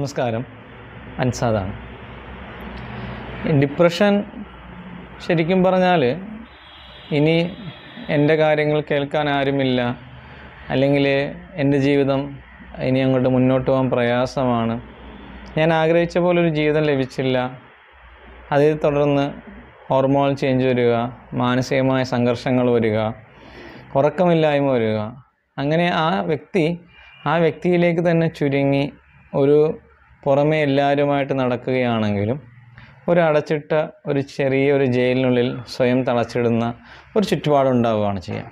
നമസ്കാരം അൻസാദാണ് ഡിപ്രഷൻ ശരിക്കും പറഞ്ഞാൽ ഇനി എൻ്റെ കാര്യങ്ങൾ കേൾക്കാൻ ആരുമില്ല അല്ലെങ്കിൽ എൻ്റെ ജീവിതം ഇനി അങ്ങോട്ട് മുന്നോട്ട് പോകാൻ പ്രയാസമാണ് ഞാൻ ആഗ്രഹിച്ച പോലെ ഒരു ജീവിതം ലഭിച്ചില്ല അതിൽ തുടർന്ന് ഹോർമോൺ ചേഞ്ച് വരിക മാനസികമായ സംഘർഷങ്ങൾ വരിക ഉറക്കമില്ലായ്മ വരിക അങ്ങനെ ആ വ്യക്തി ആ വ്യക്തിയിലേക്ക് തന്നെ ചുരുങ്ങി ഒരു പുറമെ എല്ലാവരുമായിട്ട് നടക്കുകയാണെങ്കിലും ഒരു അടച്ചിട്ട ഒരു ചെറിയ ഒരു ജയിലിനുള്ളിൽ സ്വയം തളച്ചിടുന്ന ഒരു ചുറ്റുപാടുണ്ടാവുകയാണ് ചെയ്യുക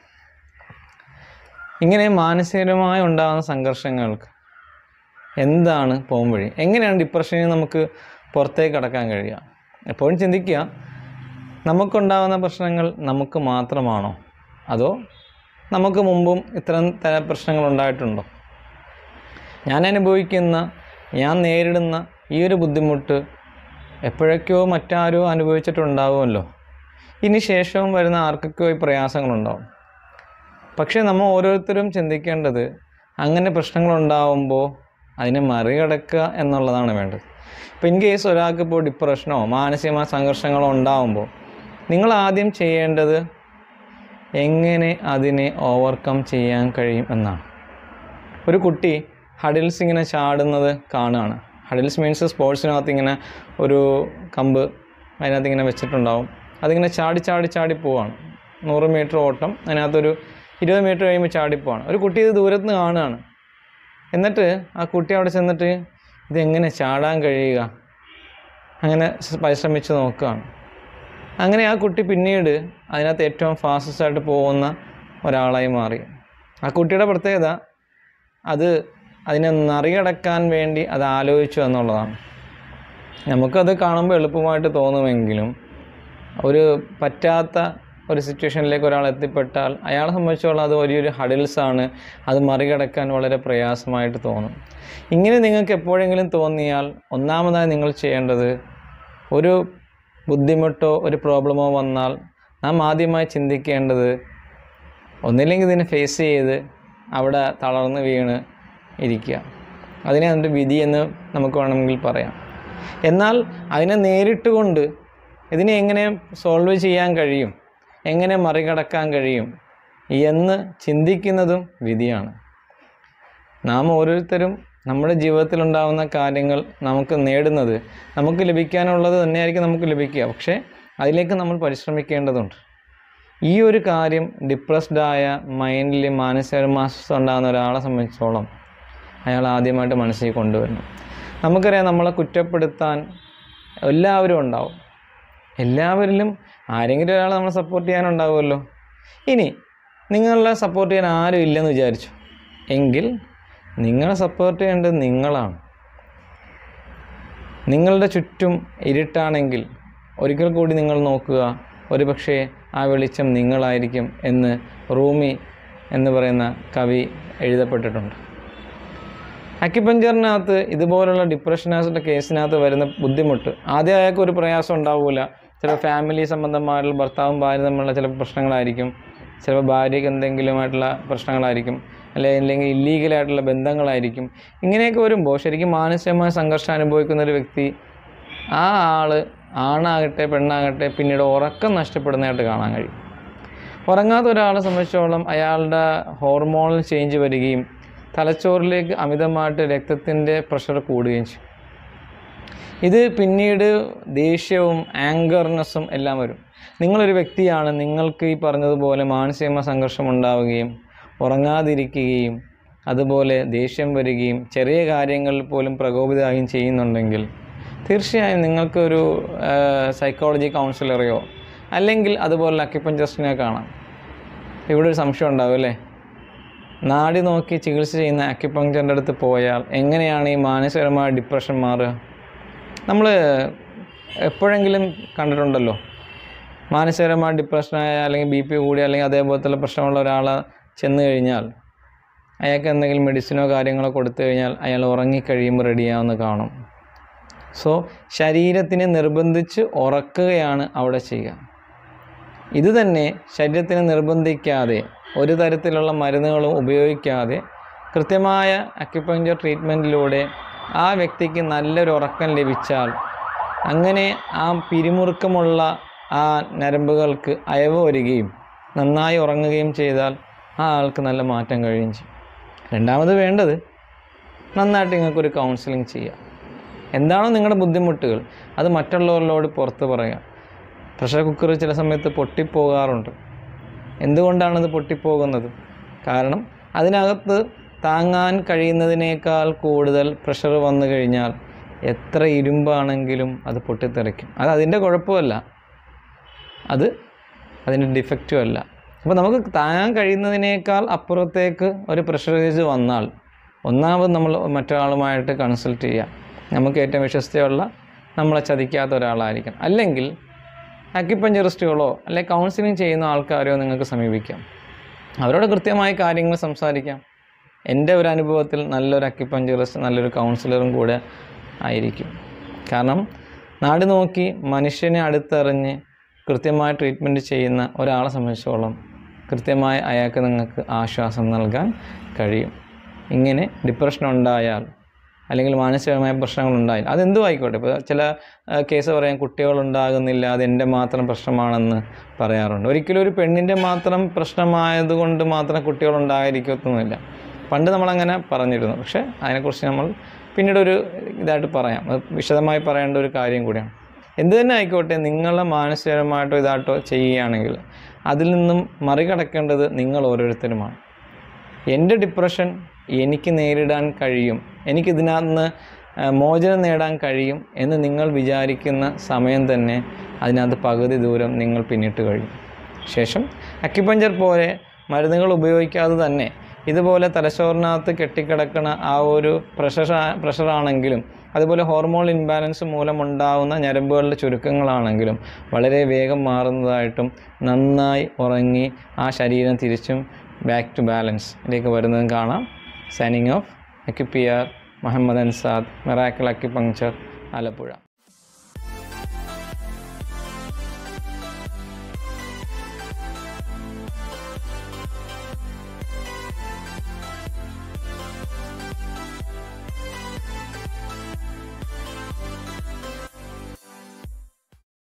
ഇങ്ങനെ മാനസികമായി ഉണ്ടാകുന്ന സംഘർഷങ്ങൾക്ക് എന്താണ് പോംവഴി എങ്ങനെയാണ് ഡിപ്രഷനിൽ നമുക്ക് പുറത്തേക്ക് കടക്കാൻ കഴിയുക എപ്പോഴും ചിന്തിക്കുക നമുക്കുണ്ടാകുന്ന പ്രശ്നങ്ങൾ നമുക്ക് മാത്രമാണോ അതോ നമുക്ക് മുമ്പും ഇത്തരം തര പ്രശ്നങ്ങൾ ഉണ്ടായിട്ടുണ്ടോ ഞാൻ അനുഭവിക്കുന്ന ഞാൻ നേരിടുന്ന ഈ ഒരു ബുദ്ധിമുട്ട് എപ്പോഴൊക്കെയോ മറ്റാരോ അനുഭവിച്ചിട്ടുണ്ടാവുമല്ലോ ഇനി ശേഷവും വരുന്ന ആർക്കൊക്കെയോ ഈ പ്രയാസങ്ങളുണ്ടാവും പക്ഷേ നമ്മൾ ഓരോരുത്തരും ചിന്തിക്കേണ്ടത് അങ്ങനെ പ്രശ്നങ്ങളുണ്ടാവുമ്പോൾ അതിനെ മറികടക്കുക എന്നുള്ളതാണ് വേണ്ടത് ഇപ്പോൾ ഇൻ കേസ് ഒരാൾക്ക് ഇപ്പോൾ ഡിപ്രഷനോ മാനസികമായ സംഘർഷങ്ങളോ ഉണ്ടാവുമ്പോൾ നിങ്ങൾ ആദ്യം ചെയ്യേണ്ടത് എങ്ങനെ അതിനെ ഓവർകം ചെയ്യാൻ കഴിയും എന്നാണ് ഒരു കുട്ടി ഹഡിൽസ് ഇങ്ങനെ ചാടുന്നത് കാണുകയാണ് ഹഡിൽസ് മീൻസ് സ്പോർട്സിനകത്ത് ഇങ്ങനെ ഒരു കമ്പ് അതിനകത്ത് ഇങ്ങനെ വെച്ചിട്ടുണ്ടാവും അതിങ്ങനെ ചാടി ചാടി ചാടി പോവാണ് നൂറ് മീറ്റർ ഓട്ടം അതിനകത്തൊരു ഇരുപത് മീറ്റർ കഴിയുമ്പോൾ ചാടിപ്പോവാണ് ഒരു കുട്ടി ഇത് ദൂരത്ത് നിന്ന് കാണുകയാണ് എന്നിട്ട് ആ കുട്ടി അവിടെ ചെന്നിട്ട് ഇതെങ്ങനെ ചാടാൻ കഴിയുക അങ്ങനെ പരിശ്രമിച്ച് നോക്കുകയാണ് അങ്ങനെ ആ കുട്ടി പിന്നീട് അതിനകത്ത് ഏറ്റവും ഫാസ്റ്റസ്റ്റ് ആയിട്ട് പോകുന്ന ഒരാളായി മാറി ആ കുട്ടിയുടെ പ്രത്യേകത അത് അതിനെ മറികടക്കാൻ വേണ്ടി അത് ആലോചിച്ചു എന്നുള്ളതാണ് നമുക്കത് കാണുമ്പോൾ എളുപ്പമായിട്ട് തോന്നുമെങ്കിലും ഒരു പറ്റാത്ത ഒരു സിറ്റുവേഷനിലേക്ക് ഒരാൾ എത്തിപ്പെട്ടാൽ അയാളെ സംബന്ധിച്ചോളം അത് വലിയൊരു ഹഡിൽസാണ് അത് മറികടക്കാൻ വളരെ പ്രയാസമായിട്ട് തോന്നും ഇങ്ങനെ നിങ്ങൾക്ക് എപ്പോഴെങ്കിലും തോന്നിയാൽ ഒന്നാമതായി നിങ്ങൾ ചെയ്യേണ്ടത് ഒരു ബുദ്ധിമുട്ടോ ഒരു പ്രോബ്ലമോ വന്നാൽ നാം ആദ്യമായി ചിന്തിക്കേണ്ടത് ഒന്നില്ലെങ്കിൽ ഇതിനെ ഫേസ് ചെയ്ത് അവിടെ തളർന്ന് വീണ് ഇരിക്കുക അതിനെ അതിൻ്റെ വിധി എന്ന് നമുക്ക് വേണമെങ്കിൽ പറയാം എന്നാൽ അതിനെ നേരിട്ടുകൊണ്ട് ഇതിനെ എങ്ങനെ സോൾവ് ചെയ്യാൻ കഴിയും എങ്ങനെ മറികടക്കാൻ കഴിയും എന്ന് ചിന്തിക്കുന്നതും വിധിയാണ് നാം ഓരോരുത്തരും നമ്മുടെ ജീവിതത്തിലുണ്ടാകുന്ന കാര്യങ്ങൾ നമുക്ക് നേടുന്നത് നമുക്ക് ലഭിക്കാനുള്ളത് തന്നെയായിരിക്കും നമുക്ക് ലഭിക്കുക പക്ഷേ അതിലേക്ക് നമ്മൾ പരിശ്രമിക്കേണ്ടതുണ്ട് ഈ ഒരു കാര്യം ഡിപ്രസ്ഡ് ആയ മൈൻഡിൽ മാനസികമായ അസ്വസ്ഥത ഉണ്ടാകുന്ന ഒരാളെ സംബന്ധിച്ചോളം അയാൾ ആദ്യമായിട്ട് മനസ്സിൽ കൊണ്ടുവരണം നമുക്കറിയാം നമ്മളെ കുറ്റപ്പെടുത്താൻ എല്ലാവരും ഉണ്ടാവും എല്ലാവരിലും ആരെങ്കിലും ഒരാൾ നമ്മളെ സപ്പോർട്ട് ചെയ്യാനുണ്ടാവുമല്ലോ ഇനി നിങ്ങളെ സപ്പോർട്ട് ചെയ്യാൻ ആരും ഇല്ലെന്ന് വിചാരിച്ചു എങ്കിൽ നിങ്ങളെ സപ്പോർട്ട് ചെയ്യേണ്ടത് നിങ്ങളാണ് നിങ്ങളുടെ ചുറ്റും ഇരുട്ടാണെങ്കിൽ ഒരിക്കൽ കൂടി നിങ്ങൾ നോക്കുക ഒരു പക്ഷേ ആ വെളിച്ചം നിങ്ങളായിരിക്കും എന്ന് റൂമി എന്ന് പറയുന്ന കവി എഴുതപ്പെട്ടിട്ടുണ്ട് അക്യുപഞ്ചറിനകത്ത് ഇതുപോലുള്ള ഡിപ്രഷനാസിൻ്റെ കേസിനകത്ത് വരുന്ന ബുദ്ധിമുട്ട് ആദ്യം അയാൾക്ക് ഒരു പ്രയാസം ഉണ്ടാവില്ല ചില ഫാമിലി സംബന്ധമായിട്ടുള്ള ഭർത്താവും ഭാര്യ തമ്മിലുള്ള ചില പ്രശ്നങ്ങളായിരിക്കും ചിലപ്പോൾ ഭാര്യയ്ക്ക് എന്തെങ്കിലുമായിട്ടുള്ള പ്രശ്നങ്ങളായിരിക്കും അല്ലെങ്കിൽ അല്ലെങ്കിൽ ഇല്ലീഗലായിട്ടുള്ള ബന്ധങ്ങളായിരിക്കും ഇങ്ങനെയൊക്കെ വരുമ്പോൾ ശരിക്കും മാനസികമായ സംഘർഷം അനുഭവിക്കുന്ന ഒരു വ്യക്തി ആ ആൾ ആണാകട്ടെ പെണ്ണാകട്ടെ പിന്നീട് ഉറക്കം നഷ്ടപ്പെടുന്നതായിട്ട് കാണാൻ കഴിയും ഉറങ്ങാത്ത ഒരാളെ സംബന്ധിച്ചോളം അയാളുടെ ഹോർമോണൽ ചേഞ്ച് വരികയും തലച്ചോറിലേക്ക് അമിതമായിട്ട് രക്തത്തിൻ്റെ പ്രഷർ കൂടുകയും ചെയ്യും ഇത് പിന്നീട് ദേഷ്യവും ആങ്കർനെസ്സും എല്ലാം വരും നിങ്ങളൊരു വ്യക്തിയാണ് നിങ്ങൾക്ക് ഈ പറഞ്ഞതുപോലെ മാനസികമായ സംഘർഷം ഉണ്ടാവുകയും ഉറങ്ങാതിരിക്കുകയും അതുപോലെ ദേഷ്യം വരികയും ചെറിയ കാര്യങ്ങളിൽ പോലും പ്രകോപിതമാകുകയും ചെയ്യുന്നുണ്ടെങ്കിൽ തീർച്ചയായും നിങ്ങൾക്കൊരു സൈക്കോളജി കൗൺസിലറെയോ അല്ലെങ്കിൽ അതുപോലെ അക്യുപഞ്ചറിസ്റ്റിനെ കാണാം ഇവിടെ ഒരു സംശയം ഉണ്ടാവും അല്ലേ നാടി നോക്കി ചികിത്സ ചെയ്യുന്ന അക്യുപങ്ചറിൻ്റെ അടുത്ത് പോയാൽ എങ്ങനെയാണ് ഈ മാനസികമായ ഡിപ്രഷൻ മാറുക നമ്മൾ എപ്പോഴെങ്കിലും കണ്ടിട്ടുണ്ടല്ലോ മാനസികമായ ഡിപ്രഷനായ അല്ലെങ്കിൽ ബി പി കൂടി അല്ലെങ്കിൽ അതേപോലത്തുള്ള പ്രശ്നമുള്ള ഒരാളെ ചെന്ന് കഴിഞ്ഞാൽ അയാൾക്ക് എന്തെങ്കിലും മെഡിസിനോ കാര്യങ്ങളോ കൊടുത്തു കഴിഞ്ഞാൽ അയാൾ ഉറങ്ങിക്കഴിയുമ്പോൾ റെഡിയാവുന്ന കാണും സോ ശരീരത്തിനെ നിർബന്ധിച്ച് ഉറക്കുകയാണ് അവിടെ ചെയ്യുക ഇത് തന്നെ ശരീരത്തിനെ നിർബന്ധിക്കാതെ ഒരു തരത്തിലുള്ള മരുന്നുകളും ഉപയോഗിക്കാതെ കൃത്യമായ അക്യുപഞ്ചർ ട്രീറ്റ്മെൻറ്റിലൂടെ ആ വ്യക്തിക്ക് നല്ലൊരു ഉറക്കം ലഭിച്ചാൽ അങ്ങനെ ആ പിരിമുറുക്കമുള്ള ആ ഞരമ്പുകൾക്ക് അയവ് വരികയും നന്നായി ഉറങ്ങുകയും ചെയ്താൽ ആ ആൾക്ക് നല്ല മാറ്റം കഴിയുകയും ചെയ്യും രണ്ടാമത് വേണ്ടത് നന്നായിട്ട് നിങ്ങൾക്കൊരു കൗൺസിലിംഗ് ചെയ്യുക എന്താണോ നിങ്ങളുടെ ബുദ്ധിമുട്ടുകൾ അത് മറ്റുള്ളവരിലോട് പുറത്ത് പറയുക പ്രഷർ കുക്കർ ചില സമയത്ത് പൊട്ടിപ്പോകാറുണ്ട് എന്തുകൊണ്ടാണത് പൊട്ടിപ്പോകുന്നത് കാരണം അതിനകത്ത് താങ്ങാൻ കഴിയുന്നതിനേക്കാൾ കൂടുതൽ പ്രഷർ വന്നു കഴിഞ്ഞാൽ എത്ര ഇരുമ്പാണെങ്കിലും അത് പൊട്ടിത്തെറിക്കും അത് അതിൻ്റെ കുഴപ്പമല്ല അത് അതിൻ്റെ ഡിഫക്റ്റും അല്ല അപ്പോൾ നമുക്ക് താങ്ങാൻ കഴിയുന്നതിനേക്കാൾ അപ്പുറത്തേക്ക് ഒരു പ്രഷറേജ് വന്നാൽ ഒന്നാമത് നമ്മൾ മറ്റൊരാളുമായിട്ട് കൺസൾട്ട് ചെയ്യുക നമുക്ക് ഏറ്റവും വിശ്വസ്തയുള്ള നമ്മളെ ചതിക്കാത്ത ഒരാളായിരിക്കണം അല്ലെങ്കിൽ അക്യുപഞ്ചറിസ്റ്റുകളോ അല്ലെങ്കിൽ കൗൺസിലിംഗ് ചെയ്യുന്ന ആൾക്കാരെയോ നിങ്ങൾക്ക് സമീപിക്കാം അവരോട് കൃത്യമായ കാര്യങ്ങൾ സംസാരിക്കാം എൻ്റെ ഒരു അനുഭവത്തിൽ നല്ലൊരു അക്യുപഞ്ചറിസ്റ്റ് നല്ലൊരു കൗൺസിലറും കൂടെ ആയിരിക്കും കാരണം നാട് നോക്കി മനുഷ്യനെ അടുത്തറിഞ്ഞ് കൃത്യമായ ട്രീറ്റ്മെൻറ്റ് ചെയ്യുന്ന ഒരാളെ സംബന്ധിച്ചോളം കൃത്യമായി അയാൾക്ക് നിങ്ങൾക്ക് ആശ്വാസം നൽകാൻ കഴിയും ഇങ്ങനെ ഡിപ്രഷൻ ഉണ്ടായാൽ അല്ലെങ്കിൽ മാനസികമായ പ്രശ്നങ്ങളുണ്ടായാൽ അതെന്തും ആയിക്കോട്ടെ ഇപ്പോൾ ചില ആ, കേസ് പറയാം കുട്ടികളുണ്ടാകുന്നില്ല അത് എൻ്റെ മാത്രം പ്രശ്നമാണെന്ന് പറയാറുണ്ട് ഒരിക്കലും ഒരു പെണ്ണിൻ്റെ മാത്രം പ്രശ്നമായതുകൊണ്ട് മാത്രം കുട്ടികളുണ്ടായിരിക്കത്തൊന്നുമില്ല പണ്ട് നമ്മളങ്ങനെ പറഞ്ഞിരുന്നു പക്ഷേ അതിനെക്കുറിച്ച് നമ്മൾ പിന്നീട് ഒരു ഇതായിട്ട് പറയാം അത് വിശദമായി പറയേണ്ട ഒരു കാര്യം കൂടിയാണ് എന്ത് തന്നെ ആയിക്കോട്ടെ നിങ്ങളെ മാനസികമായിട്ടോ ഇതായിട്ടോ ചെയ്യുകയാണെങ്കിൽ അതിൽ നിന്നും മറികടക്കേണ്ടത് നിങ്ങൾ ഓരോരുത്തരുമാണ് എൻ്റെ ഡിപ്രഷൻ എനിക്ക് നേരിടാൻ കഴിയും എനിക്കിതിനകത്ത് മോചനം നേടാൻ കഴിയും എന്ന് നിങ്ങൾ വിചാരിക്കുന്ന സമയം തന്നെ അതിനകത്ത് പകുതി ദൂരം നിങ്ങൾ പിന്നിട്ട് കഴിയും ശേഷം അക്യുപഞ്ചർ പോലെ മരുന്നുകൾ ഉപയോഗിക്കാതെ തന്നെ ഇതുപോലെ തലച്ചോറിനകത്ത് കെട്ടിക്കിടക്കുന്ന ആ ഒരു പ്രഷർ പ്രഷറാണെങ്കിലും അതുപോലെ ഹോർമോൺ ഇൻബാലൻസ് മൂലമുണ്ടാകുന്ന ഞരമ്പുകളുടെ ചുരുക്കങ്ങളാണെങ്കിലും വളരെ വേഗം മാറുന്നതായിട്ടും നന്നായി ഉറങ്ങി ആ ശരീരം തിരിച്ചും ബാക്ക് ടു ബാലൻസ് ഇതിലേക്ക് വരുന്നതും കാണാം സൈനിങ് ഓഫ് അക്യുപിയർ മുഹമ്മദ് അൻസാദ് മെറാക്കിൾ അക്യുപങ്ചർ ആലപ്പുഴ